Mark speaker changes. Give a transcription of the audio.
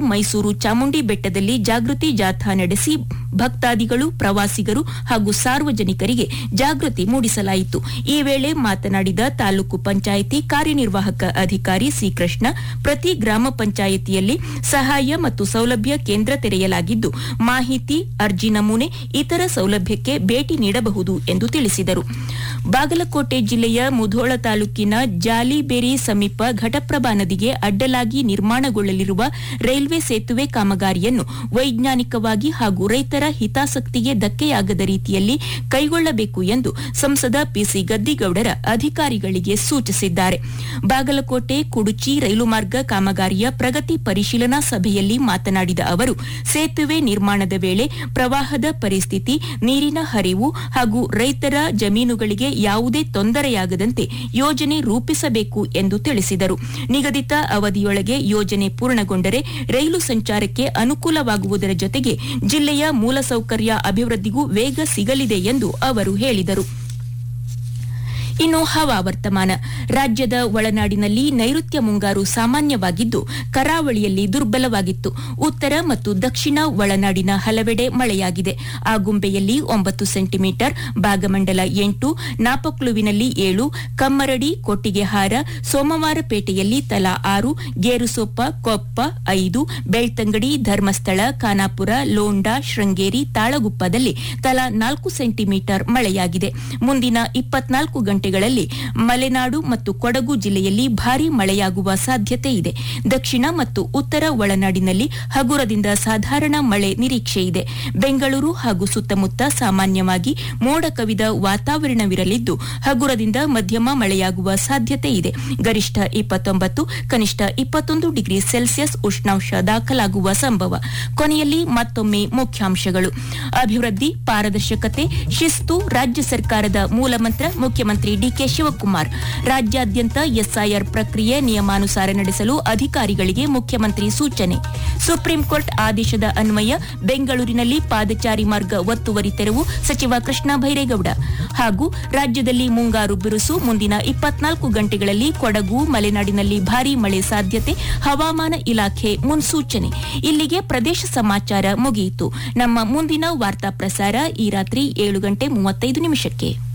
Speaker 1: ಮೈಸೂರು ಚಾಮುಂಡಿ ಬೆಟ್ಟದಲ್ಲಿ ಜಾಗೃತಿ ಜಾಥಾ ನಡೆಸಿ ಭಕ್ತಾದಿಗಳು ಪ್ರವಾಸಿಗರು ಹಾಗೂ ಸಾರ್ವಜನಿಕರಿಗೆ ಜಾಗೃತಿ ಮೂಡಿಸಲಾಯಿತು ಈ ವೇಳೆ ಮಾತನಾಡಿದ ತಾಲೂಕು ಪಂಚಾಯಿತಿ ಕಾರ್ಯನಿರ್ವಾಹಕ ಅಧಿಕಾರಿ ಸಿಕೃಷ್ಣ ಪ್ರತಿ ಗ್ರಾಮ ಪಂಚಾಯಿತಿಯಲ್ಲಿ ಸಹಾಯ ಮತ್ತು ಸೌಲಭ್ಯ ಕೇಂದ್ರ ತೆರೆಯಲಾಗಿದ್ದು ಮಾಹಿತಿ ಅರ್ಜಿ ನಮೂನೆ ಇತರ ಸೌಲಭ್ಯಕ್ಕೆ ಭೇಟಿ ನೀಡಬಹುದು ಎಂದು ತಿಳಿಸಿದರು ಬಾಗಲಕೋಟೆ ಜಿಲ್ಲೆಯ ಮುಧೋಳ ತಾಲೂಕಿನ ಜಾಲಿಬೇರಿ ಸಮೀಪ ಘಟಪ್ರಭಾ ನದಿಗೆ ಅಡ್ಡಲಾಗಿ ನಿರ್ಮಾಣಗೊಳ್ಳಲಿರುವ ರೈಲ್ವೆ ಸೇತುವೆ ಕಾಮಗಾರಿಯನ್ನು ವೈಜ್ಞಾನಿಕವಾಗಿ ಹಾಗೂ ರೈತರ ಹಿತಾಸಕ್ತಿಗೆ ಧಕ್ಕೆಯಾಗದ ರೀತಿಯಲ್ಲಿ ಕೈಗೊಳ್ಳಬೇಕು ಎಂದು ಸಂಸದ ಪಿಸಿ ಗದ್ದಿಗೌಡರ ಅಧಿಕಾರಿಗಳಿಗೆ ಸೂಚಿಸಿದ್ದಾರೆ ಬಾಗಲಕೋಟೆ ಕುಡುಚಿ ರೈಲು ಮಾರ್ಗ ಕಾಮಗಾರಿಯ ಪ್ರಗತಿ ಪರಿಶೀಲನಾ ಸಭೆಯಲ್ಲಿ ಮಾತನಾಡಿದ ಅವರು ಸೇತುವೆ ನಿರ್ಮಾಣದ ವೇಳೆ ಪ್ರವಾಹದ ಪರಿಸ್ಥಿತಿ ನೀರಿನ ಹರಿವು ಹಾಗೂ ರೈತರ ಜಮೀನುಗಳಿಗೆ ಯಾವುದೇ ತೊಂದರೆಯಾಗದಂತೆ ಯೋಜನೆ ರೂಪಿಸಬೇಕು ಎಂದು ತಿಳಿಸಿದರು ನಿಗದಿತ ಅವಧಿಯೊಳಗೆ ಯೋಜನೆ ಪೂರ್ಣಗೊಂಡರೆ ರೈಲು ಸಂಚಾರಕ್ಕೆ ಅನುಕೂಲವಾಗುವುದರ ಜೊತೆಗೆ ಜಿಲ್ಲೆಯ ಮೂಲಸೌಕರ್ಯ ಅಭಿವೃದ್ಧಿಗೂ ವೇಗ ಸಿಗಲಿದೆ ಎಂದು ಅವರು ಹೇಳಿದರು ಇನ್ನು ಹವಾವರ್ತಮಾನ ರಾಜ್ಯದ ಒಳನಾಡಿನಲ್ಲಿ ನೈಋತ್ಯ ಮುಂಗಾರು ಸಾಮಾನ್ಯವಾಗಿದ್ದು ಕರಾವಳಿಯಲ್ಲಿ ದುರ್ಬಲವಾಗಿತ್ತು ಉತ್ತರ ಮತ್ತು ದಕ್ಷಿಣ ಒಳನಾಡಿನ ಹಲವೆಡೆ ಮಳೆಯಾಗಿದೆ ಆಗುಂಬೆಯಲ್ಲಿ ಒಂಬತ್ತು ಸೆಂಟಿಮೀಟರ್ ಭಾಗಮಂಡಲ ಎಂಟು ನಾಪಕ್ಲುವಿನಲ್ಲಿ ಏಳು ಕಮ್ಮರಡಿ ಕೊಟ್ಟಿಗೆಹಾರ ಸೋಮವಾರಪೇಟೆಯಲ್ಲಿ ತಲಾ ಆರು ಗೇರುಸೊಪ್ಪ ಕೊಪ್ಪ ಐದು ಬೆಳ್ತಂಗಡಿ ಧರ್ಮಸ್ಥಳ ಖಾನಾಪುರ ಲೋಂಡಾ ಶೃಂಗೇರಿ ತಾಳಗುಪ್ಪದಲ್ಲಿ ತಲಾ ನಾಲ್ಕು ಸೆಂಟಿಮೀಟರ್ ಮಳೆಯಾಗಿದೆ ಮುಂದಿನ ಇಪ್ಪತ್ನಾಲ್ಕು ಗಂಟೆಗಳಲ್ಲಿ ಮಲೆನಾಡು ಮತ್ತು ಕೊಡಗು ಜಿಲ್ಲೆಯಲ್ಲಿ ಭಾರೀ ಮಳೆಯಾಗುವ ಸಾಧ್ಯತೆ ಇದೆ ದಕ್ಷಿಣ ಮತ್ತು ಉತ್ತರ ಒಳನಾಡಿನಲ್ಲಿ ಹಗುರದಿಂದ ಸಾಧಾರಣ ಮಳೆ ನಿರೀಕ್ಷೆ ಇದೆ ಬೆಂಗಳೂರು ಹಾಗೂ ಸುತ್ತಮುತ್ತ ಸಾಮಾನ್ಯವಾಗಿ ಮೋಡ ಕವಿದ ವಾತಾವರಣವಿರಲಿದ್ದು ಹಗುರದಿಂದ ಮಧ್ಯಮ ಮಳೆಯಾಗುವ ಸಾಧ್ಯತೆ ಇದೆ ಗರಿಷ್ಠ ಇಪ್ಪತ್ತೊಂಬತ್ತು ಕನಿಷ್ಠ ಇಪ್ಪತ್ತೊಂದು ಡಿಗ್ರಿ ಸೆಲ್ಸಿಯಸ್ ಉಷ್ಣಾಂಶ ದಾಖಲಾಗುವ ಸಂಭವ ಕೊನೆಯಲ್ಲಿ ಮತ್ತೊಮ್ಮೆ ಮುಖ್ಯಾಂಶಗಳು ಅಭಿವೃದ್ಧಿ ಪಾರದರ್ಶಕತೆ ಶಿಸ್ತು ರಾಜ್ಯ ಸರ್ಕಾರದ ಮೂಲಮಂತ್ರ ಮುಖ್ಯಮಂತ್ರಿ ಡಿಕೆ ಶಿವಕುಮಾರ್ ರಾಜ್ಯಾದ್ಯಂತ ಎಸ್ಐಆರ್ ಪ್ರಕ್ರಿಯೆ ನಿಯಮಾನುಸಾರ ನಡೆಸಲು ಅಧಿಕಾರಿಗಳಿಗೆ ಮುಖ್ಯಮಂತ್ರಿ ಸೂಚನೆ ಸುಪ್ರೀಂ ಕೋರ್ಟ್ ಆದೇಶದ ಅನ್ವಯ ಬೆಂಗಳೂರಿನಲ್ಲಿ ಪಾದಚಾರಿ ಮಾರ್ಗ ಒತ್ತುವರಿ ತೆರವು ಸಚಿವ ಕೃಷ್ಣ ಭೈರೇಗೌಡ ಹಾಗೂ ರಾಜ್ಯದಲ್ಲಿ ಮುಂಗಾರು ಬಿರುಸು ಮುಂದಿನ ಇಪ್ಪತ್ನಾಲ್ಕು ಗಂಟೆಗಳಲ್ಲಿ ಕೊಡಗು ಮಲೆನಾಡಿನಲ್ಲಿ ಭಾರೀ ಮಳೆ ಸಾಧ್ಯತೆ ಹವಾಮಾನ ಇಲಾಖೆ ಮುನ್ಸೂಚನೆ ಇಲ್ಲಿಗೆ ಪ್ರದೇಶ ಸಮಾಚಾರ ಮುಗಿಯಿತು ನಮ್ಮ ಮುಂದಿನ ವಾರ್ತಾ ಪ್ರಸಾರ ಈ ರಾತ್ರಿ ಏಳು ಗಂಟೆ ಮೂವತ್ತೈದು ನಿಮಿಷಕ್ಕೆ